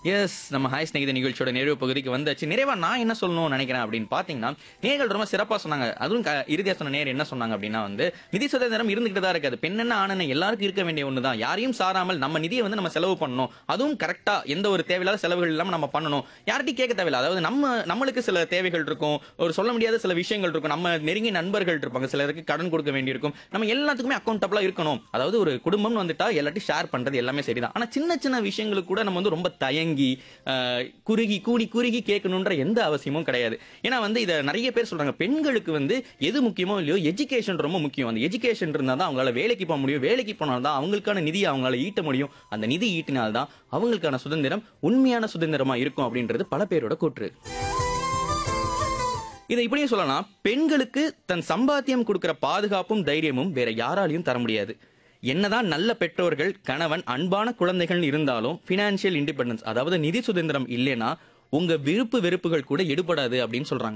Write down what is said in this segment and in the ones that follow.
S நம்ம hi ஸ்நேகித நிகழ்ச்சியோட நிறைவு பகுதிக்கு வந்தாச்சு நிறைவா நான் என்ன சொல்லணும்னு நினைக்கிறேன் அப்படின்னு பாத்தீங்கன்னா நேர்கள் ரொம்ப சிறப்பா சொன்னாங்க அதுவும் க- இறுதியா சொன்ன நேர் என்ன சொன்னாங்க அப்படின்னா வந்து நிதி சுதந்திரம் இருந்துகிட்டு தான் இருக்காது பெண்ணென்ன ஆனன எல்லாருக்கும் இருக்க வேண்டிய ஒண்ணுதான் யாரையும் சாராமல் நம்ம நிதியை வந்து நம்ம செலவு பண்ணணும் அதுவும் கரெக்டா எந்த ஒரு தேவையில்லாத செலவுகள் இல்லாம நம்ம பண்ணணும் யார்கிட்டயும் கேட்க தேவையில்ல அதாவது நம்ம நம்மளுக்கு சில தேவைகள் இருக்கும் ஒரு சொல்ல முடியாத சில விஷயங்கள் இருக்கும் நம்ம நெருங்கிய நண்பர்கள் இருப்பாங்க சிலருக்கு கடன் கொடுக்க வேண்டியிருக்கும் நம்ம எல்லாத்துக்குமே அக்கௌண்டபிளா இருக்கணும் அதாவது ஒரு குடும்பம்னு வந்துட்டா எல்லாத்தையும் ஷேர் பண்றது எல்லாமே சரிதான் ஆனா சின்ன சின்ன விஷயங்களுக்கு கூட நம்ம வந்து ரொம்ப தயங்கி ஆஹ், குறுகி கூடி குறுகி கேட்கணுன்ற எந்த அவசியமும் கிடையாது ஏன்னா வந்து இதை நிறைய பேர் சொல்றாங்க பெண்களுக்கு வந்து எது முக்கியமோ இல்லையோ எஜுகேஷன் ரொம்ப முக்கியம் அந்த எஜுகேஷன் இருந்தால் தான் அவங்களால வேலைக்கு போக முடியும் வேலைக்கு போனால் தான் அவங்களுக்கான நிதியை அவங்களால ஈட்ட முடியும் அந்த நிதி ஈட்டினால்தான் அவங்களுக்கான சுதந்திரம் உண்மையான சுதந்திரமா இருக்கும் அப்படின்றது பல பேரோட கூற்று இதை இப்படியும் சொல்லலாம் பெண்களுக்கு தன் சம்பாத்தியம் கொடுக்கிற பாதுகாப்பும் தைரியமும் வேற யாராலையும் தர முடியாது என்னதான் நல்ல பெற்றோர்கள் கணவன் அன்பான குழந்தைகள் இருந்தாலும் பினான்சியல் இண்டிபெண்டன்ஸ் அதாவது நிதி சுதந்திரம் இல்லைன்னா உங்க விருப்பு வெறுப்புகள் கூட எடுபடாது அப்படின்னு சொல்றாங்க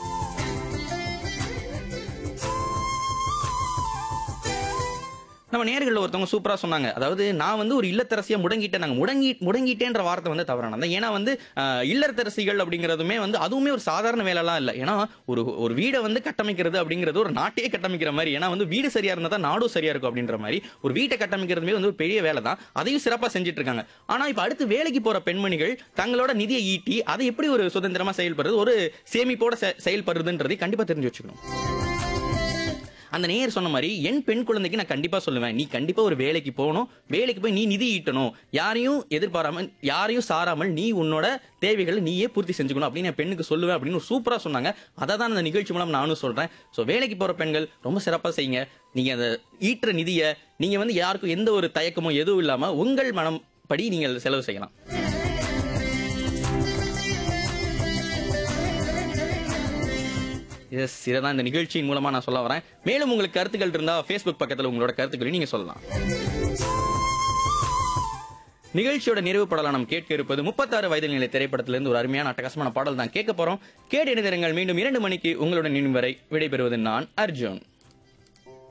நம்ம நேர்கள் ஒருத்தவங்க சூப்பரா சொன்னாங்க அதாவது நான் வந்து ஒரு இல்லத்தரசியா முடங்கிட்டேன் நாங்க முடங்கி முடங்கிட்டேன்ற வார்த்தை வந்து தவறானது ஏன்னா வந்து ஆஹ், இல்லத்தரசிகள் அப்படிங்கிறதுமே வந்து அதுவுமே ஒரு சாதாரண வேலைலாம் இல்லை ஏன்னா ஒரு ஒரு வீடை வந்து கட்டமைக்கிறது அப்படிங்கிறது ஒரு நாட்டையே கட்டமைக்கிற மாதிரி ஏன்னா வந்து வீடு சரியா இருந்தா தான் நாடும் சரியா இருக்கும் அப்படின்ற மாதிரி ஒரு வீட்டை கட்டமைக்கிறதுமே வந்து ஒரு பெரிய வேலை தான் அதையும் சிறப்பா செஞ்சுட்டு இருக்காங்க ஆனா இப்ப அடுத்து வேலைக்கு போற பெண்மணிகள் தங்களோட நிதியை ஈட்டி அதை எப்படி ஒரு சுதந்திரமா செயல்படுறது ஒரு சேமிப்போட செ- செயல்படுறதுன்றதை கண்டிப்பா தெரிஞ்சு வச்சுக்கணும் அந்த நேயர் சொன்ன மாதிரி என் பெண் குழந்தைக்கு நான் கண்டிப்பா சொல்லுவேன் நீ கண்டிப்பா ஒரு வேலைக்கு போகணும் வேலைக்கு போய் நீ நிதி ஈட்டணும் யாரையும் எதிர்பாராமல் யாரையும் சாராமல் நீ உன்னோட தேவைகளை நீயே பூர்த்தி செஞ்சுக்கணும் அப்படின்னு என் பெண்ணுக்கு சொல்லுவேன் அப்படின்னு ஒரு சூப்பரா சொன்னாங்க அதை தான் அந்த நிகழ்ச்சி மூலம் நானும் சொல்றேன் ஸோ வேலைக்கு போற பெண்கள் ரொம்ப சிறப்பா செய்யுங்க நீங்க அந்த ஈட்டுற நிதியை நீங்க வந்து யாருக்கும் எந்த ஒரு தயக்கமோ எதுவும் இல்லாம உங்கள் மனம் படி நீங்கள் செலவு செய்யலாம் எஸ் இதை தான் இந்த நிகழ்ச்சியின் மூலமா நான் சொல்ல வரேன் மேலும் உங்களுக்கு கருத்துக்கள் இருந்தா ஃபேஸ்புக் பக்கத்துல உங்களோட கருத்துக்களை நீங்க சொல்லலாம் நிகழ்ச்சியோட நிறைவு பாடலாம் நாம் கேட்க இருப்பது முப்பத்தாறு வயதில் நிலை திரைப்படத்திலிருந்து ஒரு அருமையான அட்டகாசமான பாடல் தான் கேட்க போறோம் கேட்டு இணைந்திருங்கள் மீண்டும் இரண்டு மணிக்கு உங்களுடன் இனியும் வரை விடைபெறுவது நான் அர்ஜுன்